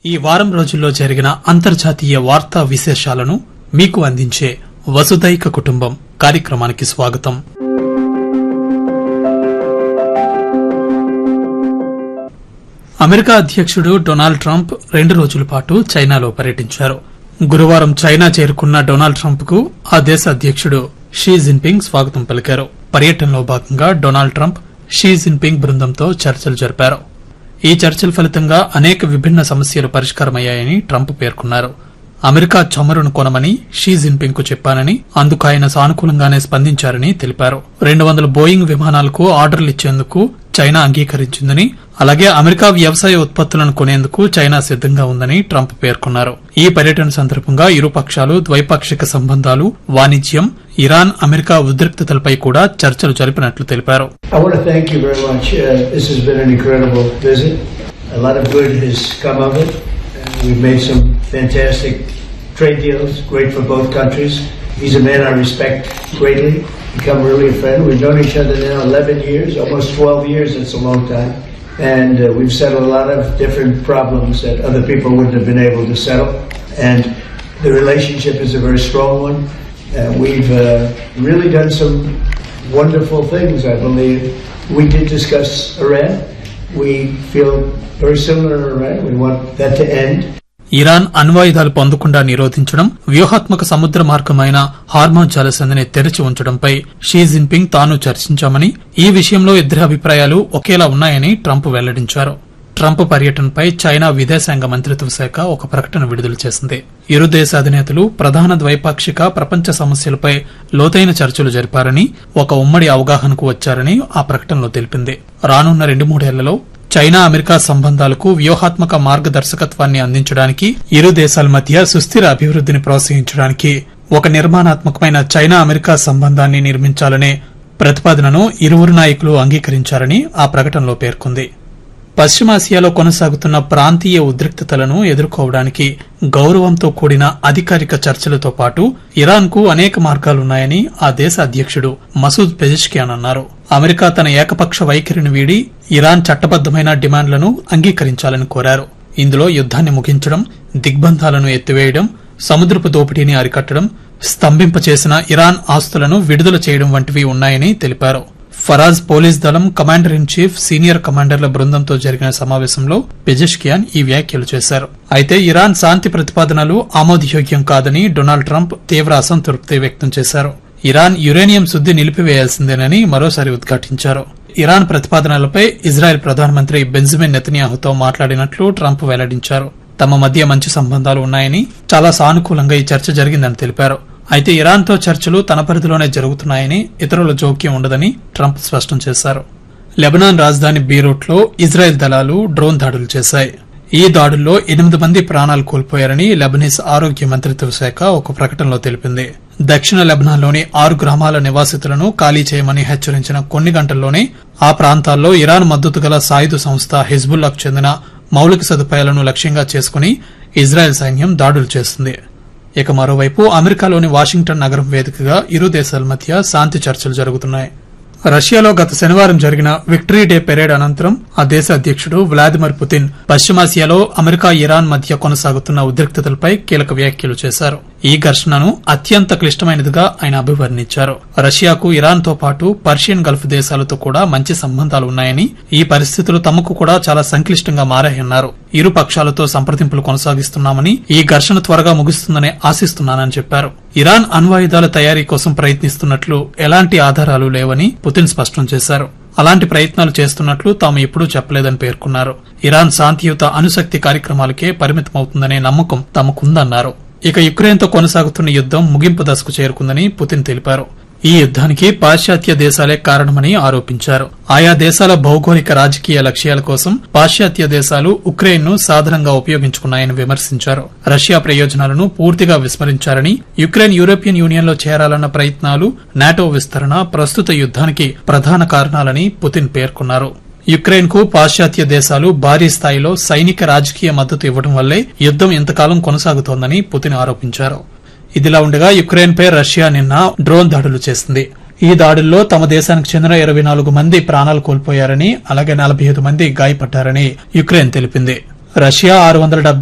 ఈ వారం రోజుల్లో జరిగిన అంతర్జాతీయ వార్తా విశేషాలను మీకు అందించే వసుదైక కుటుంబం కార్యక్రమానికి స్వాగతం అమెరికా అధ్యక్షుడు డొనాల్డ్ ట్రంప్ రెండు రోజుల పాటు చైనాలో పర్యటించారు గురువారం చైనా చేరుకున్న డొనాల్డ్ ట్రంప్ కు ఆ దేశ అధ్యక్షుడు షీ జిన్పింగ్ స్వాగతం పలికారు పర్యటనలో భాగంగా డొనాల్డ్ ట్రంప్ షీ జిన్పింగ్ బృందంతో చర్చలు జరిపారు ఈ చర్చల ఫలితంగా అనేక విభిన్న సమస్యలు పరిష్కారమయ్యాయని ట్రంప్ పేర్కొన్నారు అమెరికా చమురును కొనమని షీ జిన్పింగ్ కు చెప్పానని అందుకు ఆయన సానుకూలంగానే స్పందించారని తెలిపారు రెండు వందల బోయింగ్ విమానాలకు ఆర్డర్లు ఇచ్చేందుకు చైనా అంగీకరించిందని అలాగే అమెరికా వ్యవసాయ ఉత్పత్తులను కొనేందుకు చైనా సిద్దంగా ఉందని ట్రంప్ పేర్కొన్నారు ఈ పర్యటన సందర్భంగా ఇరు పక్షాలు ద్వైపాక్షిక సంబంధాలు వాణిజ్యం ఇరాన్ అమెరికా ఉద్రిక్తతలపై కూడా చర్చలు జరిపినట్లు తెలిపారు I want to thank you very much. Uh, this has been an incredible visit. A lot of good has come of it. Uh, we've made some fantastic trade deals, great for both countries. He's a man I respect greatly, become really a friend. We've known each other now 11 years, almost 12 years. That's a long time. And uh, we've settled a lot of different problems that other people wouldn't have been able to settle. And the relationship is a very strong one. Uh, we've uh, really done some wonderful things, I believe. We did discuss Iran. We feel very similar to Iran. We want that to end. Iran అణ్వాయుధాలు పొందకుండా నిరోధించడం వ్యూహాత్మక సముద్ర మార్గమైన hormone జలసంధిని తెరిచి ఉంచడంపై Xi Jinping తాను చర్చించామని ఈ విషయంలో ఇద్దరి అభిప్రాయాలు ఒకేలా ఉన్నాయని ట్రంప్ వెల్లడించారు ట్రంప్ పర్యటనపై చైనా విదేశాంగ మంత్రిత్వ శాఖ ఒక ప్రకటన విడుదల చేసింది ఇరు దేశ అధినేతలు ప్రధాన ద్వైపాక్షిక ప్రపంచ సమస్యలపై లోతైన చర్చలు జరిపారని ఒక ఉమ్మడి అవగాహనకు వచ్చారని ఆ ప్రకటనలో తెలిపింది రానున్న రెండు మూడేళ్లలో చైనా అమెరికా సంబంధాలకు వ్యూహాత్మక మార్గదర్శకత్వాన్ని అందించడానికి ఇరు దేశాల మధ్య సుస్థిర అభివృద్ధిని ప్రోత్సహించడానికి ఒక నిర్మాణాత్మకమైన చైనా అమెరికా సంబంధాన్ని నిర్మించాలనే ప్రతిపాదనను ఇరువురు నాయకులు అంగీకరించారని ఆ ప్రకటనలో పేర్కొంది పశ్చిమాసియాలో కొనసాగుతున్న ప్రాంతీయ ఉద్రిక్తతలను ఎదుర్కోవడానికి గౌరవంతో కూడిన అధికారిక చర్చలతో పాటు ఇరాన్ కు అనేక మార్గాలున్నాయని ఆ దేశ అధ్యక్షుడు మసూద్ పెజిష్కియాన్ అన్నారు అమెరికా తన ఏకపక్ష వైఖరిని వీడి ఇరాన్ చట్టబద్దమైన డిమాండ్లను అంగీకరించాలని కోరారు ఇందులో యుద్దాన్ని ముగించడం దిగ్బంధాలను ఎత్తివేయడం సముద్రపు దోపిడీని అరికట్టడం స్తంభింపచేసిన ఇరాన్ ఆస్తులను విడుదల చేయడం వంటివి ఉన్నాయని తెలిపారు ఫరాజ్ పోలీస్ దళం కమాండర్ ఇన్ చీఫ్ సీనియర్ కమాండర్ల బృందంతో జరిగిన సమావేశంలో పెజెష్కియాన్ ఈ వ్యాఖ్యలు చేశారు అయితే ఇరాన్ శాంతి ప్రతిపాదనలు ఆమోదయోగ్యం కాదని డొనాల్డ్ ట్రంప్ తీవ్ర అసంతృప్తి వ్యక్తం చేశారు ఇరాన్ యురేనియం శుద్ది నిలిపివేయాల్సిందేనని మరోసారి ఉద్ఘాటించారు ఇరాన్ ప్రతిపాదనలపై ఇజ్రాయెల్ ప్రధానమంత్రి బెంజమిన్ నెతన్యాహుతో మాట్లాడినట్లు ట్రంప్ వెల్లడించారు తమ మధ్య మంచి సంబంధాలు ఉన్నాయని చాలా సానుకూలంగా ఈ చర్చ జరిగిందని తెలిపారు అయితే ఇరాన్తో చర్చలు తన పరిధిలోనే జరుగుతున్నాయని ఇతరుల జోక్యం ఉండదని ట్రంప్ స్పష్టం చేశారు లెబనాన్ రాజధాని బీరూట్లో ఇజ్రాయెల్ దళాలు డ్రోన్ దాడులు చేశాయి ఈ దాడుల్లో ఎనిమిది మంది ప్రాణాలు కోల్పోయారని లెబనీస్ ఆరోగ్య మంత్రిత్వ శాఖ ఒక ప్రకటనలో తెలిపింది దక్షిణ లెబనాన్లోని ఆరు గ్రామాల నివాసితులను ఖాళీ చేయమని హెచ్చరించిన కొన్ని గంటల్లోనే ఆ ప్రాంతాల్లో ఇరాన్ మద్దతు గల సాయుధ సంస్థ హిజ్బుల్లాకు చెందిన మౌలిక సదుపాయాలను లక్ష్యంగా చేసుకుని ఇజ్రాయెల్ సైన్యం దాడులు చేస్తుంది ఇక మరోవైపు అమెరికాలోని వాషింగ్టన్ నగరం వేదికగా ఇరు దేశాల మధ్య శాంతి చర్చలు జరుగుతున్నాయి రష్యాలో గత శనివారం జరిగిన విక్టరీ డే పెరేడ్ అనంతరం ఆ దేశ అధ్యక్షుడు వ్లాదిమిర్ పుతిన్ పశ్చిమాసియాలో అమెరికా ఇరాన్ మధ్య కొనసాగుతున్న ఉద్రిక్తతలపై కీలక వ్యాఖ్యలు చేశారు ఈ ఘర్షణను అత్యంత క్లిష్టమైనదిగా ఆయన అభివర్ణించారు రష్యాకు ఇరాన్ తో పాటు పర్షియన్ గల్ఫ్ దేశాలతో కూడా మంచి సంబంధాలు ఉన్నాయని ఈ పరిస్థితులు తమకు కూడా చాలా సంక్లిష్టంగా మారాయన్నారు ఇరు పక్షాలతో సంప్రదింపులు కొనసాగిస్తున్నామని ఈ ఘర్షణ త్వరగా ముగుస్తుందని ఆశిస్తున్నానని చెప్పారు ఇరాన్ అణ్వాయుధాల తయారీ కోసం ప్రయత్నిస్తున్నట్లు ఎలాంటి ఆధారాలు లేవని పుతిన్ స్పష్టం చేశారు అలాంటి ప్రయత్నాలు చేస్తున్నట్లు తాము ఎప్పుడూ చెప్పలేదని పేర్కొన్నారు ఇరాన్ శాంతియుత అణుశక్తి కార్యక్రమాలకే పరిమితమవుతుందనే నమ్మకం తమకుందన్నారు ఇక యుక్రెయిన్తో కొనసాగుతున్న యుద్దం ముగింపు దశకు చేరుకుందని పుతిన్ తెలిపారు ఈ యుద్దానికి పాశ్చాత్య దేశాలే కారణమని ఆరోపించారు ఆయా దేశాల భౌగోళిక రాజకీయ లక్ష్యాల కోసం పాశ్చాత్య దేశాలు ఉక్రెయిన్ ను సాధనంగా ఉపయోగించుకున్నాయని విమర్శించారు రష్యా ప్రయోజనాలను పూర్తిగా విస్మరించారని యుక్రెయిన్ యూరోపియన్ యూనియన్ లో చేరాలన్న ప్రయత్నాలు నాటో విస్తరణ ప్రస్తుత యుద్దానికి ప్రధాన కారణాలని పుతిన్ పేర్కొన్నారు యుక్రెయిన్ కు పాశ్చాత్య దేశాలు భారీ స్థాయిలో సైనిక రాజకీయ మద్దతు ఇవ్వడం వల్లే యుద్దం ఇంతకాలం కొనసాగుతోందని పుతిన్ ఆరోపించారు ఇదిలా ఉండగా యుక్రెయిన్ పై రష్యా నిన్న డ్రోన్ దాడులు చేసింది ఈ దాడుల్లో తమ దేశానికి చెందిన ఇరవై నాలుగు మంది ప్రాణాలు కోల్పోయారని అలాగే నలభై ఐదు మంది గాయపడ్డారని యుక్రెయిన్ తెలిపింది రష్యా ఆరు వందల